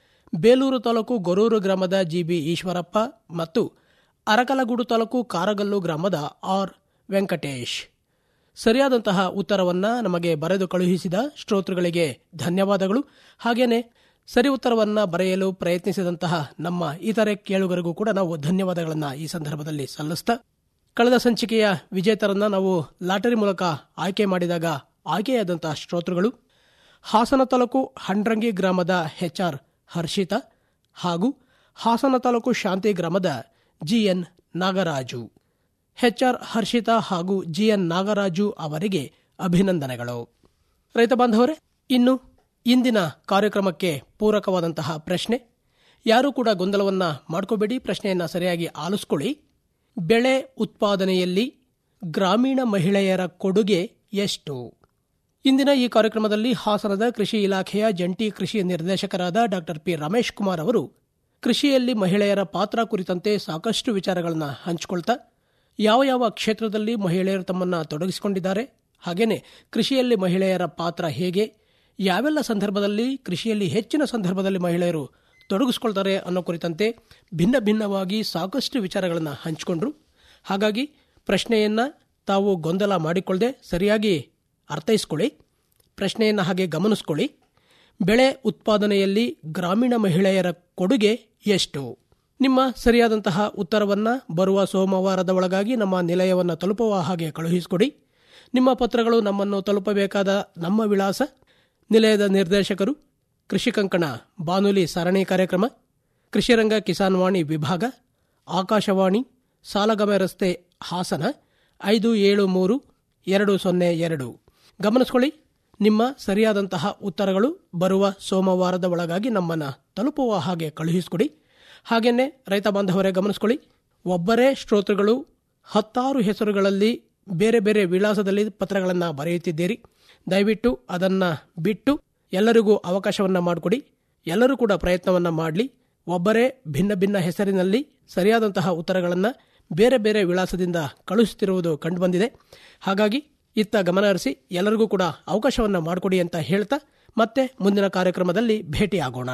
ಬೇಲೂರು ತಾಲೂಕು ಗೊರೂರು ಗ್ರಾಮದ ಜಿಬಿ ಈಶ್ವರಪ್ಪ ಮತ್ತು ಅರಕಲಗೂಡು ತಾಲೂಕು ಕಾರಗಲ್ಲು ಗ್ರಾಮದ ಆರ್ ವೆಂಕಟೇಶ್ ಸರಿಯಾದಂತಹ ಉತ್ತರವನ್ನ ನಮಗೆ ಬರೆದು ಕಳುಹಿಸಿದ ಶ್ರೋತೃಗಳಿಗೆ ಧನ್ಯವಾದಗಳು ಹಾಗೇನೆ ಸರಿ ಉತ್ತರವನ್ನ ಬರೆಯಲು ಪ್ರಯತ್ನಿಸಿದಂತಹ ನಮ್ಮ ಇತರೆ ಕೇಳುಗರಿಗೂ ಕೂಡ ನಾವು ಧನ್ಯವಾದಗಳನ್ನು ಈ ಸಂದರ್ಭದಲ್ಲಿ ಸಲ್ಲಿಸ್ತಾ ಕಳೆದ ಸಂಚಿಕೆಯ ವಿಜೇತರನ್ನ ನಾವು ಲಾಟರಿ ಮೂಲಕ ಆಯ್ಕೆ ಮಾಡಿದಾಗ ಆಯ್ಕೆಯಾದಂತಹ ಶ್ರೋತೃಗಳು ಹಾಸನ ತಾಲೂಕು ಹಂಡ್ರಂಗಿ ಗ್ರಾಮದ ಎಚ್ಆರ್ ಹರ್ಷಿತ ಹಾಗೂ ಹಾಸನ ತಾಲೂಕು ಶಾಂತಿ ಗ್ರಾಮದ ಜಿಎನ್ ನಾಗರಾಜು ಎಚ್ಆರ್ ಹರ್ಷಿತಾ ಹಾಗೂ ಜಿಎನ್ ನಾಗರಾಜು ಅವರಿಗೆ ಅಭಿನಂದನೆಗಳು ರೈತ ಬಾಂಧವರೇ ಇನ್ನು ಇಂದಿನ ಕಾರ್ಯಕ್ರಮಕ್ಕೆ ಪೂರಕವಾದಂತಹ ಪ್ರಶ್ನೆ ಯಾರೂ ಕೂಡ ಗೊಂದಲವನ್ನ ಮಾಡ್ಕೋಬೇಡಿ ಪ್ರಶ್ನೆಯನ್ನ ಸರಿಯಾಗಿ ಆಲಿಸ್ಕೊಳ್ಳಿ ಬೆಳೆ ಉತ್ಪಾದನೆಯಲ್ಲಿ ಗ್ರಾಮೀಣ ಮಹಿಳೆಯರ ಕೊಡುಗೆ ಎಷ್ಟು ಇಂದಿನ ಈ ಕಾರ್ಯಕ್ರಮದಲ್ಲಿ ಹಾಸನದ ಕೃಷಿ ಇಲಾಖೆಯ ಜಂಟಿ ಕೃಷಿ ನಿರ್ದೇಶಕರಾದ ಡಾಕ್ಟರ್ ಪಿ ರಮೇಶ್ ಕುಮಾರ್ ಅವರು ಕೃಷಿಯಲ್ಲಿ ಮಹಿಳೆಯರ ಪಾತ್ರ ಕುರಿತಂತೆ ಸಾಕಷ್ಟು ವಿಚಾರಗಳನ್ನು ಹಂಚಿಕೊಳ್ತಾ ಯಾವ ಯಾವ ಕ್ಷೇತ್ರದಲ್ಲಿ ಮಹಿಳೆಯರು ತಮ್ಮನ್ನ ತೊಡಗಿಸಿಕೊಂಡಿದ್ದಾರೆ ಹಾಗೇನೆ ಕೃಷಿಯಲ್ಲಿ ಮಹಿಳೆಯರ ಪಾತ್ರ ಹೇಗೆ ಯಾವೆಲ್ಲ ಸಂದರ್ಭದಲ್ಲಿ ಕೃಷಿಯಲ್ಲಿ ಹೆಚ್ಚಿನ ಸಂದರ್ಭದಲ್ಲಿ ಮಹಿಳೆಯರು ತೊಡಗಿಸ್ಕೊಳ್ತಾರೆ ಅನ್ನೋ ಕುರಿತಂತೆ ಭಿನ್ನ ಭಿನ್ನವಾಗಿ ಸಾಕಷ್ಟು ವಿಚಾರಗಳನ್ನು ಹಂಚಿಕೊಂಡ್ರು ಹಾಗಾಗಿ ಪ್ರಶ್ನೆಯನ್ನ ತಾವು ಗೊಂದಲ ಮಾಡಿಕೊಳ್ಳದೆ ಸರಿಯಾಗಿ ಅರ್ಥೈಸ್ಕೊಳ್ಳಿ ಪ್ರಶ್ನೆಯನ್ನು ಹಾಗೆ ಗಮನಿಸ್ಕೊಳ್ಳಿ ಬೆಳೆ ಉತ್ಪಾದನೆಯಲ್ಲಿ ಗ್ರಾಮೀಣ ಮಹಿಳೆಯರ ಕೊಡುಗೆ ಎಷ್ಟು ನಿಮ್ಮ ಸರಿಯಾದಂತಹ ಉತ್ತರವನ್ನ ಬರುವ ಸೋಮವಾರದ ಒಳಗಾಗಿ ನಮ್ಮ ನಿಲಯವನ್ನು ತಲುಪುವ ಹಾಗೆ ಕಳುಹಿಸಿಕೊಡಿ ನಿಮ್ಮ ಪತ್ರಗಳು ನಮ್ಮನ್ನು ತಲುಪಬೇಕಾದ ನಮ್ಮ ವಿಳಾಸ ನಿಲಯದ ನಿರ್ದೇಶಕರು ಕೃಷಿ ಕಂಕಣ ಬಾನುಲಿ ಸರಣಿ ಕಾರ್ಯಕ್ರಮ ಕೃಷಿರಂಗ ಕಿಸಾನ್ ವಾಣಿ ವಿಭಾಗ ಆಕಾಶವಾಣಿ ಸಾಲಗಮೆ ರಸ್ತೆ ಹಾಸನ ಐದು ಏಳು ಮೂರು ಎರಡು ಸೊನ್ನೆ ಎರಡು ಗಮನಿಸ್ಕೊಳ್ಳಿ ನಿಮ್ಮ ಸರಿಯಾದಂತಹ ಉತ್ತರಗಳು ಬರುವ ಸೋಮವಾರದ ಒಳಗಾಗಿ ನಮ್ಮನ್ನ ತಲುಪುವ ಹಾಗೆ ಕಳುಹಿಸಿಕೊಡಿ ಹಾಗೇನೆ ರೈತ ಬಾಂಧವರೇ ಗಮನಿಸ್ಕೊಳ್ಳಿ ಒಬ್ಬರೇ ಶ್ರೋತೃಗಳು ಹತ್ತಾರು ಹೆಸರುಗಳಲ್ಲಿ ಬೇರೆ ಬೇರೆ ವಿಳಾಸದಲ್ಲಿ ಪತ್ರಗಳನ್ನು ಬರೆಯುತ್ತಿದ್ದೀರಿ ದಯವಿಟ್ಟು ಅದನ್ನ ಬಿಟ್ಟು ಎಲ್ಲರಿಗೂ ಅವಕಾಶವನ್ನ ಮಾಡಿಕೊಡಿ ಎಲ್ಲರೂ ಕೂಡ ಪ್ರಯತ್ನವನ್ನ ಮಾಡಲಿ ಒಬ್ಬರೇ ಭಿನ್ನ ಭಿನ್ನ ಹೆಸರಿನಲ್ಲಿ ಸರಿಯಾದಂತಹ ಉತ್ತರಗಳನ್ನು ಬೇರೆ ಬೇರೆ ವಿಳಾಸದಿಂದ ಕಳುಹಿಸುತ್ತಿರುವುದು ಕಂಡುಬಂದಿದೆ ಹಾಗಾಗಿ ಇತ್ತ ಗಮನ ಹರಿಸಿ ಎಲ್ಲರಿಗೂ ಕೂಡ ಅವಕಾಶವನ್ನ ಮಾಡಿಕೊಡಿ ಅಂತ ಹೇಳ್ತಾ ಮತ್ತೆ ಮುಂದಿನ ಕಾರ್ಯಕ್ರಮದಲ್ಲಿ ಭೇಟಿಯಾಗೋಣ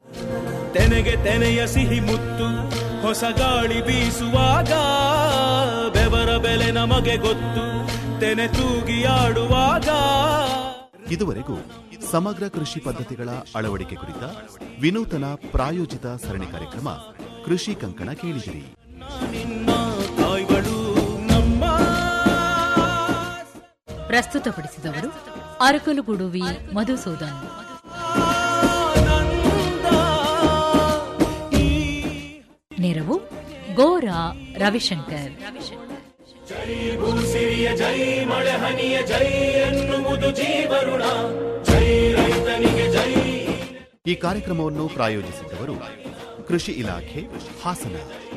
ತೆನೆಗೆ ತೆನೆಯ ಸಿಹಿ ಮುತ್ತು ಹೊಸ ಗಾಳಿ ಬೀಸುವಾಗ ಬೆವರ ಬೆಲೆ ನಮಗೆ ಗೊತ್ತು ತೆನೆ ತೂಗಿ ಆಡುವಾಗ ಇದುವರೆಗೂ ಸಮಗ್ರ ಕೃಷಿ ಪದ್ಧತಿಗಳ ಅಳವಡಿಕೆ ಕುರಿತ ವಿನೂತನ ಪ್ರಾಯೋಜಿತ ಸರಣಿ ಕಾರ್ಯಕ್ರಮ ಕೃಷಿ ಕಂಕಣ ಕೇಳಿದಿರಿ ನಿನ್ನ ಪ್ರಸ್ತುತಪಡಿಸಿದವರು ಅರಕಲಗೂಡು ವಿ ಮಧುಸೂದನ್ ನೆರವು ಗೋರಾ ರವಿಶಂಕರ್ ಭೂಸಿರಿಯ ಜೈ ಮಳೆ ಹನಿಯ ಜೈ ಎನ್ನುವುದು ಜೀವರುಣ ಜೈ ರೈತನಿಗೆ ಜೈ ಈ ಕಾರ್ಯಕ್ರಮವನ್ನು ಪ್ರಾಯೋಜಿಸಿದ್ದವರು ಕೃಷಿ ಇಲಾಖೆ ಹಾಸನ